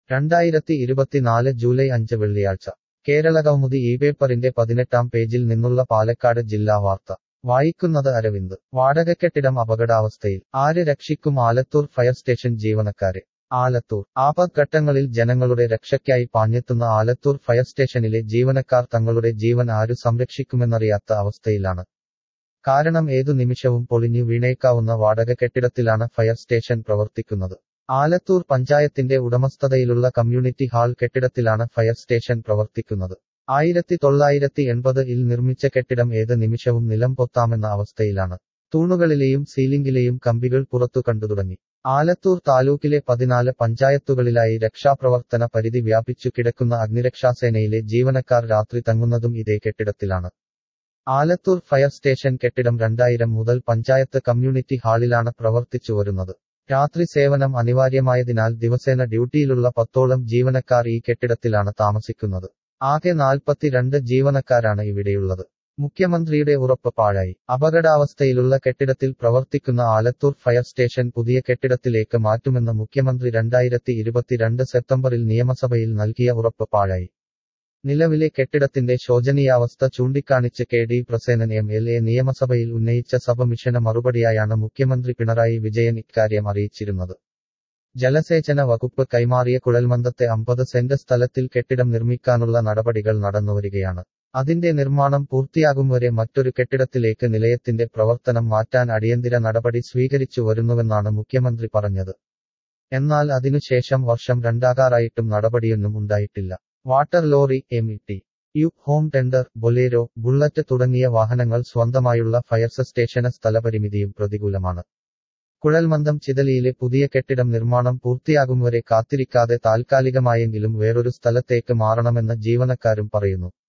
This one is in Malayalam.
രണ്ടായിരത്തി ഇരുപത്തിനാല് ജൂലൈ അഞ്ച് വെള്ളിയാഴ്ച കേരളകൗമുദി ഈ പേപ്പറിന്റെ പതിനെട്ടാം പേജിൽ നിന്നുള്ള പാലക്കാട് ജില്ലാ വാർത്ത വായിക്കുന്നത് അരവിന്ദ് വാടകക്കെട്ടിടം അപകടാവസ്ഥയിൽ ആര് രക്ഷിക്കും ആലത്തൂർ ഫയർ സ്റ്റേഷൻ ജീവനക്കാരെ ആലത്തൂർ ആപത്ഘട്ടങ്ങളിൽ ജനങ്ങളുടെ രക്ഷയ്ക്കായി പാഞ്ഞെത്തുന്ന ആലത്തൂർ ഫയർ സ്റ്റേഷനിലെ ജീവനക്കാർ തങ്ങളുടെ ജീവൻ ആരു സംരക്ഷിക്കുമെന്നറിയാത്ത അവസ്ഥയിലാണ് കാരണം ഏതു നിമിഷവും പൊളിഞ്ഞു വീണേക്കാവുന്ന വാടക കെട്ടിടത്തിലാണ് ഫയർ സ്റ്റേഷൻ പ്രവർത്തിക്കുന്നത് ആലത്തൂർ പഞ്ചായത്തിന്റെ ഉടമസ്ഥതയിലുള്ള കമ്മ്യൂണിറ്റി ഹാൾ കെട്ടിടത്തിലാണ് ഫയർ സ്റ്റേഷൻ പ്രവർത്തിക്കുന്നത് ആയിരത്തി തൊള്ളായിരത്തി എൺപത് ഇൽ നിർമ്മിച്ച കെട്ടിടം ഏത് നിമിഷവും നിലം പൊത്താമെന്ന അവസ്ഥയിലാണ് തൂണുകളിലെയും സീലിംഗിലെയും കമ്പികൾ പുറത്തു കണ്ടു തുടങ്ങി ആലത്തൂർ താലൂക്കിലെ പതിനാല് പഞ്ചായത്തുകളിലായി രക്ഷാപ്രവർത്തന പരിധി വ്യാപിച്ചു കിടക്കുന്ന അഗ്നിരക്ഷാസേനയിലെ ജീവനക്കാർ രാത്രി തങ്ങുന്നതും ഇതേ കെട്ടിടത്തിലാണ് ആലത്തൂർ ഫയർ സ്റ്റേഷൻ കെട്ടിടം രണ്ടായിരം മുതൽ പഞ്ചായത്ത് കമ്മ്യൂണിറ്റി ഹാളിലാണ് പ്രവർത്തിച്ചു വരുന്നത് രാത്രി സേവനം അനിവാര്യമായതിനാൽ ദിവസേന ഡ്യൂട്ടിയിലുള്ള പത്തോളം ജീവനക്കാർ ഈ കെട്ടിടത്തിലാണ് താമസിക്കുന്നത് ആകെ നാൽപ്പത്തിരണ്ട് ജീവനക്കാരാണ് ഇവിടെയുള്ളത് മുഖ്യമന്ത്രിയുടെ ഉറപ്പ് പാഴായി അപകടാവസ്ഥയിലുള്ള കെട്ടിടത്തിൽ പ്രവർത്തിക്കുന്ന ആലത്തൂർ ഫയർ സ്റ്റേഷൻ പുതിയ കെട്ടിടത്തിലേക്ക് മാറ്റുമെന്ന് മുഖ്യമന്ത്രി രണ്ടായിരത്തി ഇരുപത്തിരണ്ട് സെപ്റ്റംബറിൽ നിയമസഭയിൽ നൽകിയ ഉറപ്പ് പാഴായി നിലവിലെ കെട്ടിടത്തിന്റെ ശോചനീയാവസ്ഥ ചൂണ്ടിക്കാണിച്ച് K D Prasenan M L A നിയമസഭയിൽ ഉന്നയിച്ച സബമിഷന് മറുപടിയായാണ് മുഖ്യമന്ത്രി പിണറായി വിജയൻ ഇക്കാര്യം അറിയിച്ചിരുന്നത് ജലസേചന വകുപ്പ് കൈമാറിയ കുഴൽമന്ദത്തെ അമ്പത് സെന്റ് സ്ഥലത്തിൽ കെട്ടിടം നിർമ്മിക്കാനുള്ള നടപടികൾ നടന്നുവരികയാണ് അതിന്റെ നിർമ്മാണം പൂർത്തിയാകും വരെ മറ്റൊരു കെട്ടിടത്തിലേക്ക് നിലയത്തിന്റെ പ്രവർത്തനം മാറ്റാൻ അടിയന്തര നടപടി സ്വീകരിച്ചു വരുന്നുവെന്നാണ് മുഖ്യമന്ത്രി പറഞ്ഞത് എന്നാൽ അതിനുശേഷം വർഷം രണ്ടാകാറായിട്ടും നടപടിയൊന്നും ഉണ്ടായിട്ടില്ല water lorry M T U foam tender Bolero bullet തുടങ്ങിയ വാഹനങ്ങൾ സ്വന്തമായുള്ള ഫയർ സ്റ്റേഷന് സ്ഥലപരിമിതിയും പ്രതികൂലമാണ് കുഴൽമന്ദം ചിതലിയിലെ പുതിയ കെട്ടിടം നിർമ്മാണം പൂർത്തിയാകും വരെ കാത്തിരിക്കാതെ താൽക്കാലികമായെങ്കിലും വേറൊരു സ്ഥലത്തേക്ക് മാറണമെന്ന് ജീവനക്കാരും പറയുന്നു